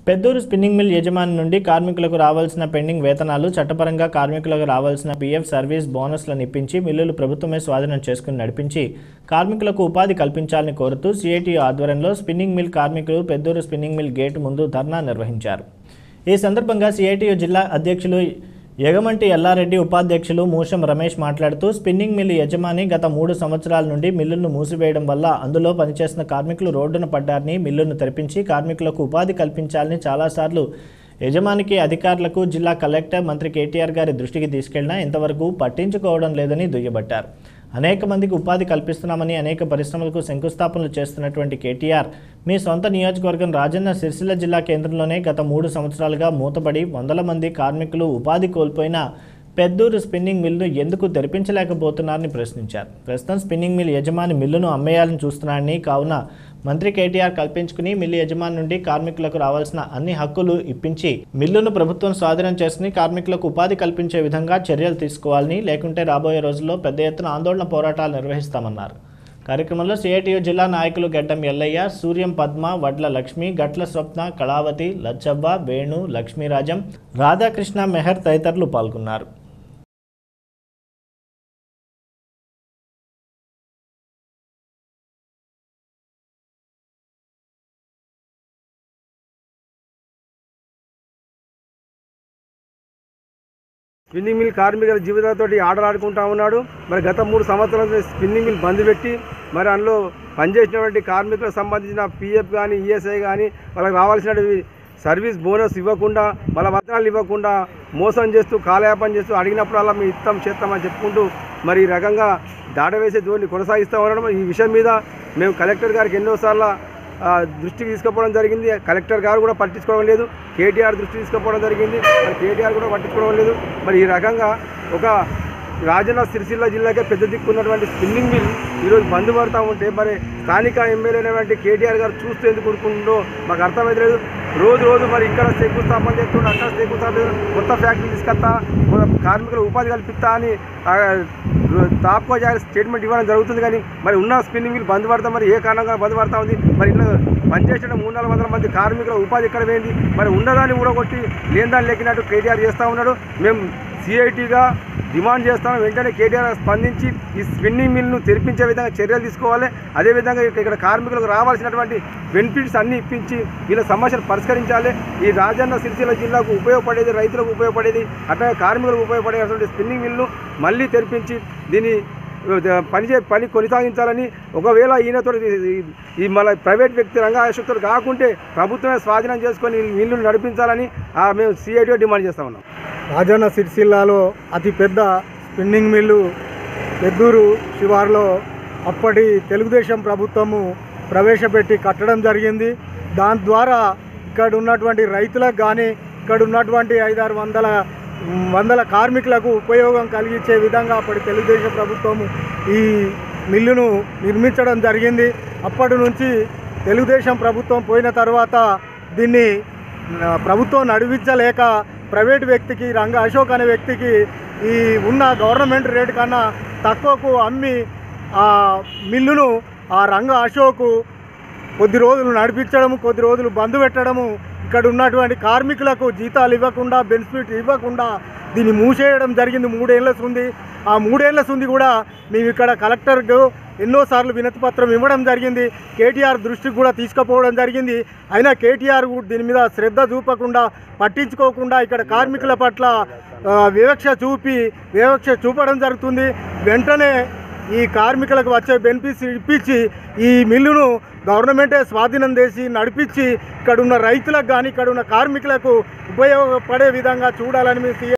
Peddur spinning mill యజమాని నుండి కార్మికులకు రావాల్సిన పెండింగ్ వేతనాలు చట్టపరంగా కార్మికులకు రావాల్సిన పీఎఫ్ సర్వీస్ బోనస్లను ఇప్పించి మిల్లులు ప్రభుత్వమే స్వాధీనం చేసుకుని నడిపించి కార్మికులకు ఉపాధి కల్పించాలని కోరుతూ సిఐటి ఆధ్వర్యంలో స్పిన్నింగ్ మిల్ కార్మికులు పెద్దూరు స్పిన్నింగ్ మిల్ గేటు ముందు ధర్నా నిర్వహించారు ఈ సందర్భంగా సిఐటియు జిల్లా అధ్యక్షులు యగమంటి ఎల్లారెడ్డి ఉపాధ్యక్షులు మూషం రమేష్ మాట్లాడుతూ స్పిన్నింగ్ మిల్లు యజమాని గత మూడు సంవత్సరాల నుండి మిల్లును మూసివేయడం వల్ల అందులో పనిచేసిన కార్మికులు రోడ్డున పడ్డారని మిల్లును తెరిపించి కార్మికులకు ఉపాధి కల్పించాలని చాలాసార్లు యజమానికి అధికారులకు జిల్లా కలెక్టర్ మంత్రి కేటీఆర్ గారి దృష్టికి తీసుకెళ్లినా ఇంతవరకు పట్టించుకోవడం లేదని దుయ్యబట్టారు అనేక మందికి ఉపాధి కల్పిస్తున్నామని అనేక పరిశ్రమలకు శంకుస్థాపనలు చేస్తున్నటువంటి కేటీఆర్ మీ సొంత నియోజకవర్గం రాజన్న సిరిసిల్ల జిల్లా కేంద్రంలోనే గత మూడు సంవత్సరాలుగా మూతపడి వందల మంది కార్మికులు ఉపాధి కోల్పోయిన పెద్దూరు స్పిన్నింగ్ మిల్లును ఎందుకు తెరిపించలేకపోతున్నారని ప్రశ్నించారు ప్రస్తుతం స్పిన్నింగ్ మిల్ యజమాని మిల్లును అమ్మేయాలని చూస్తున్నారని కావున మంత్రి కేటీఆర్ కల్పించుకుని మిల్లు యజమాని నుండి కార్మికులకు రావాల్సిన అన్ని హక్కులు ఇప్పించి మిల్లును ప్రభుత్వం స్వాధీనం చేసుకుని కార్మికులకు ఉపాధి కల్పించే విధంగా చర్యలు తీసుకోవాలని లేకుంటే రాబోయే రోజుల్లో పెద్ద ఎత్తున ఆందోళన పోరాటాలు నిర్వహిస్తామన్నారు కార్యక్రమంలో సిఐటియు జిల్లా నాయకులు గడ్డం ఎల్లయ్య సూర్యం పద్మ వడ్ల లక్ష్మి గట్ల స్వప్న కళావతి లచ్చవ్వ వేణు లక్ష్మీరాజం రాధాకృష్ణ మెహర్ తదితరులు పాల్గొన్నారు స్పిన్నింగ్ మిల్ కార్మికుల జీవితాలతో ఆటలాడుకుంటా ఉన్నాడు మరి గత మూడు సంవత్సరాల నుంచి స్పిన్నింగ్ మిల్ బంద్ పెట్టి మరి అందులో పనిచేసినటువంటి కార్మికులకు సంబంధించిన పిఎఫ్ కానీ ఈఎస్ఐ కానీ వాళ్ళకి రావాల్సినవి సర్వీస్ బోనస్ ఇవ్వకుండా వాళ్ళ వచనాలు ఇవ్వకుండా మోసం చేస్తూ కాలయాపన చేస్తూ అడిగినప్పుడల్లా మీ ఇస్తాం చేస్తామని చెప్పుకుంటూ మరి ఈ రకంగా దాటవేసే ధోరణి కొనసాగిస్తూ ఉండడం ఈ విషయం మీద మేము కలెక్టర్ గారికి ఎన్నోసార్లు ఆ, దృష్టికి తీసుకుపోవడం జరిగింది కలెక్టర్ గారు కూడా పట్టించుకోవడం లేదు కేటీఆర్ దృష్టికి తీసుకుపోవడం జరిగింది మరి కేటీఆర్ కూడా పట్టించుకోవడం లేదు మరి ఈ రకంగా ఒక రాజన్న సిరిసిల్ల జిల్లాకే పెద్ద దిక్కు ఉన్నటువంటి స్పిన్నింగ్ మిల్ ఈరోజు బంద్ పడతా ఉంటే మరి స్థానిక ఎమ్మెల్యే అయినటువంటి కేటీఆర్ గారు చూస్తూ ఎందుకు ఊరుకుంటుందో మాకు అర్థమైతే లేదు రోజు రోజు మరి ఇక్కడ శంకుస్థాపన చేస్తుండే అక్కడ శంకుస్థాపన చేస్తుండు, కొత్త ఫ్యాక్టరీ తీసుకొస్తా మన కార్మికులు ఉపాధి కల్పిస్తా అని ఆ, తాప్కో జాగ్రత్త స్టేట్మెంట్ ఇవ్వడం జరుగుతుంది కానీ మరి ఉన్న స్పిన్నింగ్ మిల్ బంద్ పడతా మరి ఏ కారణంగా బంద్ పడతా ఉంది మరి ఇంట్లో పనిచేసిన మూడు నాలుగు వందల మంది కార్మికుల ఉపాధి ఎక్కడ పోయింది మరి ఉన్నదాన్ని ఊడగొట్టి లేని దాన్ని లెక్కినట్టు కేటీఆర్ చేస్తూ ఉన్నాడు మేము సిఐటిగా డిమాండ్ చేస్తాం వెంటనే కేటీఆర్ స్పందించి ఈ స్పిన్నింగ్ మిల్ను తెరిపించే విధంగా చర్యలు తీసుకోవాలి అదేవిధంగా ఇక్కడ ఇక్కడ కార్మికులకు రావాల్సినటువంటి బెనిఫిట్స్ అన్నీ ఇప్పించి వీళ్ళ సమస్యలు పరిష్కరించాలి ఈ రాజన్న సిరిసిల్ల జిల్లాకు ఉపయోగపడేది రైతులకు ఉపయోగపడేది అట్లాగే కార్మికులకు ఉపయోగపడేటువంటి స్పిన్నింగ్ మిల్ను మళ్ళీ తెరిపించి దీన్ని పని చే పని కొనసాగించాలని ఒకవేళ ఈయనతో ఈ మన ప్రైవేట్ వ్యక్తి రంగాశక్తులు కాకుంటే ప్రభుత్వమే స్వాధీనం చేసుకొని ఈ మిల్లును నడిపించాలని ఆ, మేము సిఐటిగా డిమాండ్ చేస్తా ఉన్నాం రాజన్న సిరిసిల్లాలో అతిపెద్ద స్పిన్నింగ్ మిల్లు పెద్దూరు శివారులో అప్పటి తెలుగుదేశం ప్రభుత్వము ప్రవేశపెట్టి కట్టడం జరిగింది దాని ద్వారా ఇక్కడ ఉన్నటువంటి రైతులకు కానీ ఇక్కడ ఉన్నటువంటి ఐదారు వందల మ్, వందల కార్మికులకు ఉపయోగం కలిగించే విధంగా అప్పటి తెలుగుదేశం ప్రభుత్వము ఈ మిల్లును నిర్మించడం జరిగింది అప్పటి నుంచి తెలుగుదేశం ప్రభుత్వం పోయిన తర్వాత దీన్ని ఆ, ప్రభుత్వం నడిపించలేక ప్రైవేట్ వ్యక్తికి రంగ అశోక్ అనే వ్యక్తికి ఈ ఉన్న గవర్నమెంట్ రేట్ కన్నా తక్కువకు అమ్మి ఆ మిల్లును ఆ రంగ అశోకు కొద్ది రోజులు నడిపించడము కొద్ది రోజులు బంద్ పెట్టడము ఇక్కడ ఉన్నటువంటి కార్మికులకు జీతాలు ఇవ్వకుండా బెనిఫిట్ ఇవ్వకుండా దీన్ని మూసేయడం జరిగింది మూడేళ్ల సుంది ఆ మూడేళ్ల సుంది కూడా మేము ఇక్కడ కలెక్టర్కు ఎన్నోసార్లు వినతి పత్రం ఇవ్వడం జరిగింది కేటీఆర్ దృష్టికి కూడా తీసుకుపోవడం జరిగింది అయినా కేటీఆర్ కూడా దీని మీద శ్రద్ధ చూపకుండా పట్టించుకోకుండా ఇక్కడ కార్మికుల పట్ల ఆ, వివక్ష చూపి వివక్ష చూపడం జరుగుతుంది వెంటనే ఈ కార్మికులకు వచ్చే బెనిఫిట్స్ ఇప్పించి ఈ మిల్లును గవర్నమెంటే స్వాధీనం చేసి నడిపించి ఇక్కడ ఉన్న రైతులకు కానీ ఇక్కడ ఉన్న కార్మికులకు ఉపయోగపడే విధంగా చూడాలని మేము